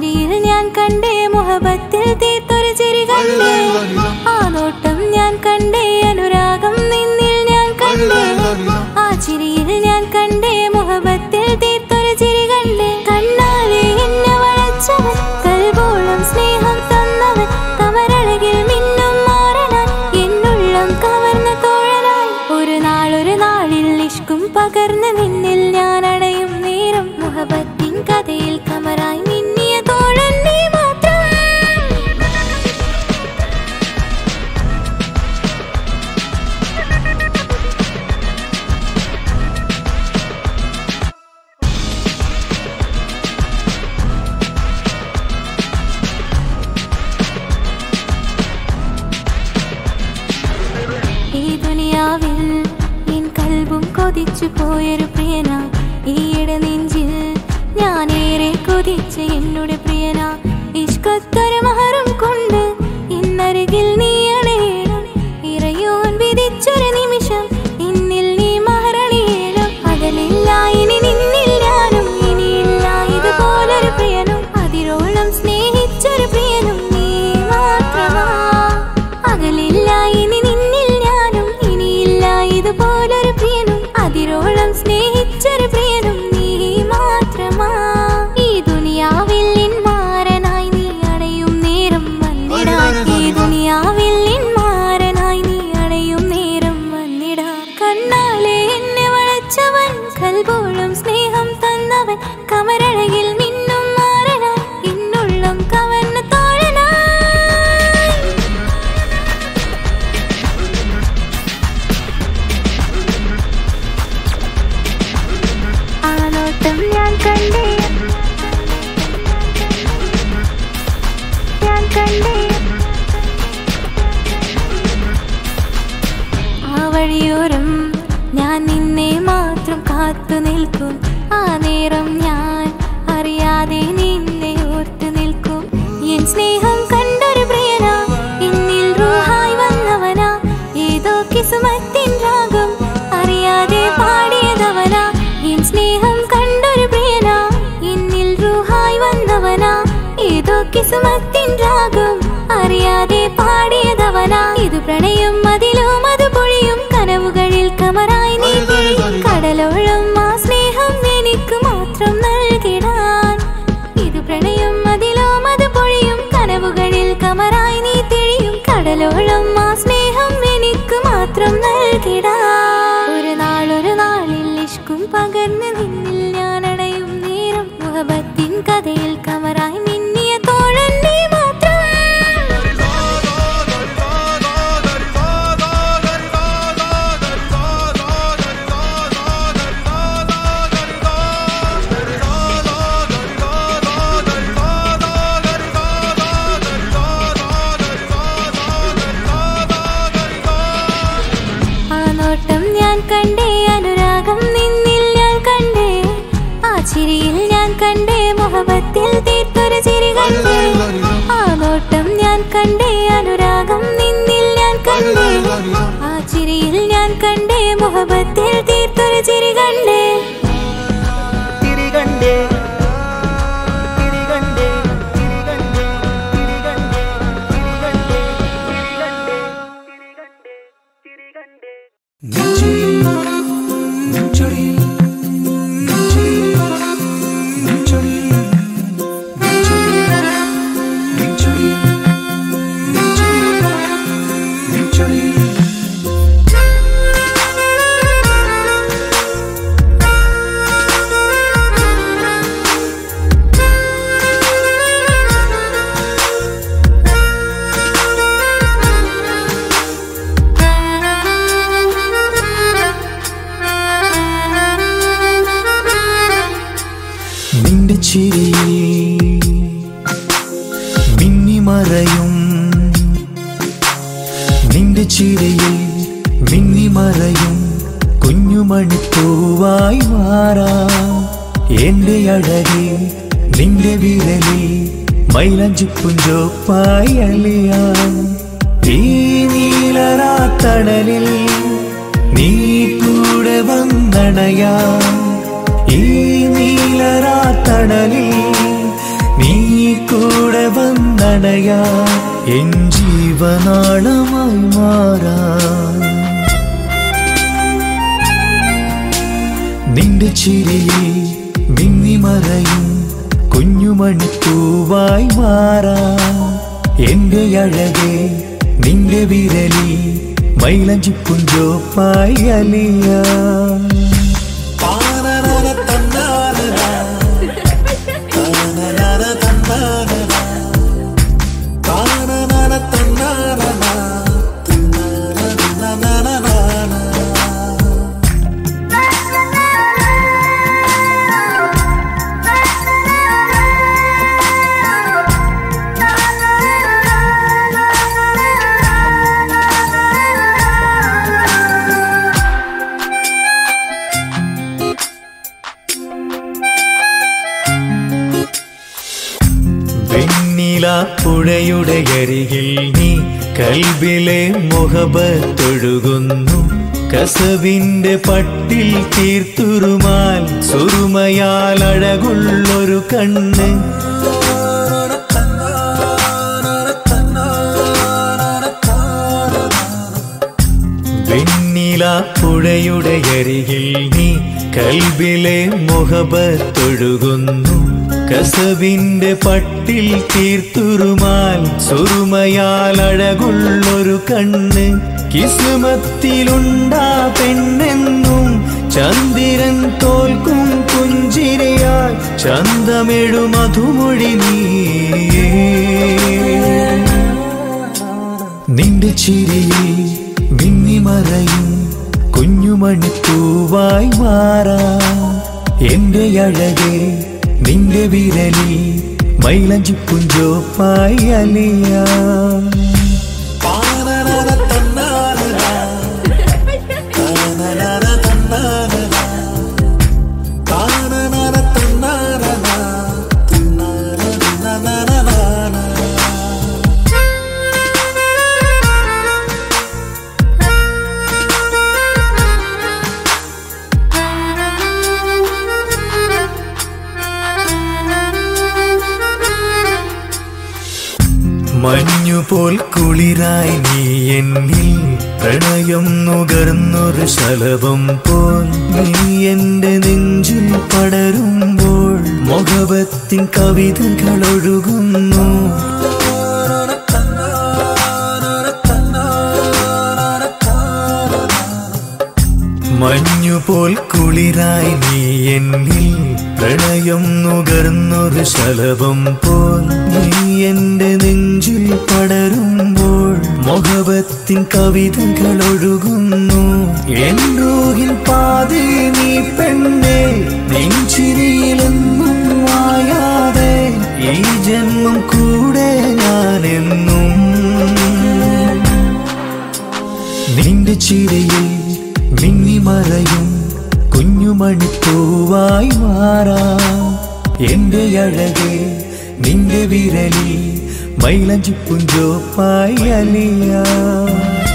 ചിരിയിൽ ഞാൻ കണ്ടേ മുഹബത്തിൽ തീർത്തൊരു ചിരി കണ്ടേ ആ നോട്ടം ഞാൻ കണ്ടേ അനുരാഗം നിന്നിൽ ഞാൻ കണ്ടേ ആ ചിരിയിൽ ഞാൻ കണ്ടേ മുഹബത്തിൽ തീർത്തൊരു ചിരി കണ്ടേ കണ്ണാലെ എന്നെ വളച്ചവൻ കൽബോളം സ്നേഹം തന്നവൻ കമരഴകിൽ മിന്നും മാറനാൻ എന്നുള്ളം കവർന്ന തോഴനായി ഒരു നാളൊരു നാളിൽ ഇഷ്കും പകർന്ന് നിന്നിൽ ഞാൻ അടയും നേരം മുഹബത്തിൻ കഥയിൽ കമറായി മിന്നിയ തോഴൻ നീ മാത്രം ഈ ദുനിയാവിൽ നിൻ കൽബും കൊതിച്ചു പോയൊരു പ്രിയന ഈയിടെ നെഞ്ചിൽ ഞാനേറെ കൊതിച്ച എന്നുടെ പ്രിയന ഇഷ്കത്തൊരു മഹറും കൊണ്ട് ഇന്നരികിൽ നീ അണയണം ഇറയോൻ വിധിച്ചൊരു നിമിഷം ഇന്നിൽ നീ മഹറണിയേണം അകലില്ല ഇനി നിന്നിൽ ഞാനും ഇനിയില്ല ഇതുപോലൊരു പ്രിയനും അതിരോളം സ്നേഹിച്ചൊരു പ്രിയനും നീ മാത്രമാ അകലില്ല ഇനി നിന്നിൽ ഞാനും ഇനിയില്ല ഇതുപോലൊരു പ്രിയനും അതിരോളം സ്നേഹിച്ചൊരു പ്രിയനും നീ മാത്രമാ ഈ ദുനിയാവിൽ നിൻ മാരനായി നീ അടയും നേരം വന്നിടാൻ ഈ ദുനിയാവിൽ നിൻ മാരനായി നീ അടയും നേരം വന്നിടാൻ കണ്ണാലെ എന്നെ വളച്ചവൻ കൽബോളം സ്നേഹം തന്നവൻ കമരഴകിൽ മിന്നും മാറനാൻ എന്നുള്ളം കവർന്ന തോഴനായി ആ നോട്ടം ഞാൻ കണ്ടേ ഞാൻ കണ്ടേ ആ വഴിയോരം ഞാൻ നിന്നെ മാത്രം കാത്തു നിൽക്കും ആ നേരം ഞാൻ അറിയാതെ നിന്നെ ഓർത്തു നിൽക്കും എൻ സ്നേഹം കണ്ടൊരു പ്രിയന എന്നിൽ റൂഹായി വന്നവനാ ഏതോ കിസുമത്തിൻ രാഗം അറിയാതെ പാടിയതവനാ എൻ സ്നേഹം കണ്ടൊരു പ്രിയന എന്നിൽ റൂഹായി വന്നവനാ ഏതോ കിസുമത്തിൻ രാഗം അറിയാതെ പാടിയതവനാ ഇത് പ്രണയം അതിലും അത് പൊഴിയും കനവുകളിൽ കമറായി നീ പൊഴിയും കടലോളം ആ സ്നേഹം എനിക്ക് മാത്രം നൽകിടാൻ ഇത് പ്രണയം അതിലും അത് പൊഴിയും കനവുകളിൽ കമറായി നീ തെളിയും കടലോളം ആ സ്നേഹം എനിക്ക് മാത്രം നൽകിടാൻ ഒരു നാളൊരു നാളിൽ ഇഷ്കും പകർന്ന് നിന്നിൽ ഞാൻ അടയും നേരം മുഹബത്തിൻ കഥയിൽ കമറായി മിന്നിയ തോഴൻ നീ മാത്രം ആ നോട്ടം ഞാൻ കണ്ടേ അനുരാഗം നിന്നിൽ ഞാൻ കണ്ടേ ആ ചിരിയിൽ ഞാൻ കണ്ടേ മുഹബത്തിൽ തീർത്തൊരു ചിരി കണ്ടേ ആ നോട്ടം ഞാൻ കണ്ടേ അനുരാഗം നിന്നിൽ ഞാൻ കണ്ടേ ആ ചിരിയിൽ ഞാൻ കണ്ടേ മുഹബത്തിൽ തീർത്തൊരു ചിരി കണ്ടേ തിരികണ്ടേ തിരികണ്ടേ തിരികണ്ടേ തിരികണ്ടേ തിരികണ്ടേ തിരികണ്ടേ തിരികണ്ടേ നിന്റെ ചിരിയിൽ മിന്നിമറയും നിന്റെ ചിരിയിൽ മിന്നിമറയും കുഞ്ഞുമണിപ്പൂവായി മാറാം എന്റെ അഴകി നിന്റെ വിരലിൽ മൈലഞ്ചിപ്പുഞ്ചോപ്പായി അലിയാം ഈ നീലരാത്തടലിൽ നീ കൂടെ വന്നണയാം ഈ നീലരാത്തടലിൽ നീ അണയാ എൻ ജീവനാളമായി മാറാ നിന്റെ ചിരിയിൽ മിന്നിമറയും കുഞ്ഞുമണിപ്പൂവായി മാറാ എന്റെ അഴകെ നിന്റെ വിരലി മൈലഞ്ചിപ്പുഞ്ചോപ്പായി അലിയ വെണ്ണില പുഴയുടെ അരികിൽ നീ കൽബിലെ മുഖബത്തൊഴുകുന്നു കസവിന്റെ പട്ടിൽ തീർത്തുറുമാൽ സുറുമയാൽ അഴകുള്ളൊരു കണ്ണ് വെണ്ണില പുഴയുടെ അരികിൽ നീ കൽബിലെ മുഖബത്തൊഴുകുന്നു കസവിന്റെ പട്ടിൽ തീർത്തുറുമാൽ സുറുമയാൽ അഴകുള്ളൊരു കണ്ണ് കിസുമത്തിലുണ്ടാ പെണ്ണെന്നും ചന്ദ്രൻ തോൽക്കും പുഞ്ചിരിയായി ചന്തമെഴു മധുമൊഴി നീയേ നിന്റെ ചിരിയിൽ മിന്നിമറയും കുഞ്ഞുമണിപ്പൂവായി മാറാ എന്റെ അഴകെ നിന്റെ വിരലി മൈലഞ്ചിപ്പുഞ്ചോപ്പായി അലിയ മഞ്ഞുപോൽ കുളിരായി നീ എന്നിൽ പ്രണയം നുകർന്നൊരു ശലഭം പോൽ നീ എന്റെ നെഞ്ചിൽ പടരുമ്പോൾ മുഖവത്തിൻ കവിതകൾ ഒഴുകുന്നു മഞ്ഞുപോൽ കുളിരായി നീ എന്നിൽ പ്രണയം നുകർന്നൊരു ശലഭം പോൽ നീ എന്റെ നെഞ്ചിൽ പടരുമ്പോൾ മുഖവത്തിൻ കവിതകൾ ഒഴുകുന്നു എൻ റൂഹിൻ പാതി നീ പെണ്ണെ നെഞ്ചിരിയിലെന്നും മായാതെ ഈ ജന്മം കൂടെ ഞാനെന്നും നിന്റെ ചിരിയിൽ മിന്നിമറയും കുഞ്ഞുമണിപ്പൂവായി മാറാ എന്റെ അഴകെ നിന്റെ വിരലി മൈലഞ്ചിപ്പുഞ്ചോപ്പായി അലിയ